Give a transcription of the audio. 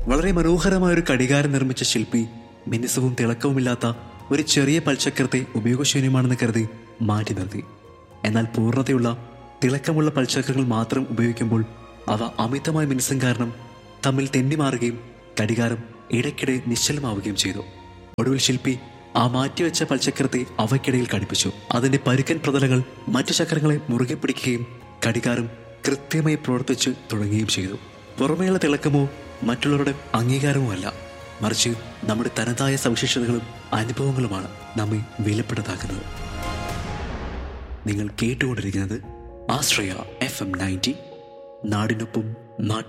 വളരെ മനോഹരമായ ഒരു കടികാരം നിർമ്മിച്ച ശില്പി മിനുസവും തിളക്കവുമില്ലാത്ത ഒരു ചെറിയ പൽചക്രത്തെ ഉപയോഗശൂന്യമാണെന്ന് കരുതി മാറ്റി നിർത്തി എന്നാൽ പൂർണ്ണതയുള്ള തിളക്കമുള്ള പൽചക്രങ്ങൾ മാത്രം ഉപയോഗിക്കുമ്പോൾ അവ അമിതമായ മിനുസം കാരണം തമ്മിൽ തെന്നിമാറുകയും കടികാരം ഇടയ്ക്കിടെ നിശ്ചലമാവുകയും ചെയ്തു ഒടുവിൽ ശില്പി ആ മാറ്റിവെച്ച പൽചക്രത്തെ അവയ്ക്കിടയിൽ ഘടിപ്പിച്ചു അതിന്റെ പരുക്കൻ പ്രതലങ്ങൾ മറ്റു ചക്രങ്ങളെ മുറുകെ പിടിക്കുകയും കടികാരം കൃത്യമായി പ്രവർത്തിച്ചു തുടങ്ങുകയും ചെയ്തു പുറമേയുള്ള തിളക്കമോ മറ്റുള്ളവരുടെ അംഗീകാരമോ അല്ല മറിച്ച് നമ്മുടെ തനതായ സവിശേഷതകളും അനുഭവങ്ങളുമാണ് നമ്മെ വിലപ്പെട്ടതാക്കുന്നത് നിങ്ങൾ കേട്ടുകൊണ്ടിരിക്കുന്നത് ആശ്രയ എഫ് എം നയൻറ്റി നാടിനൊപ്പം നാട്ടിൽ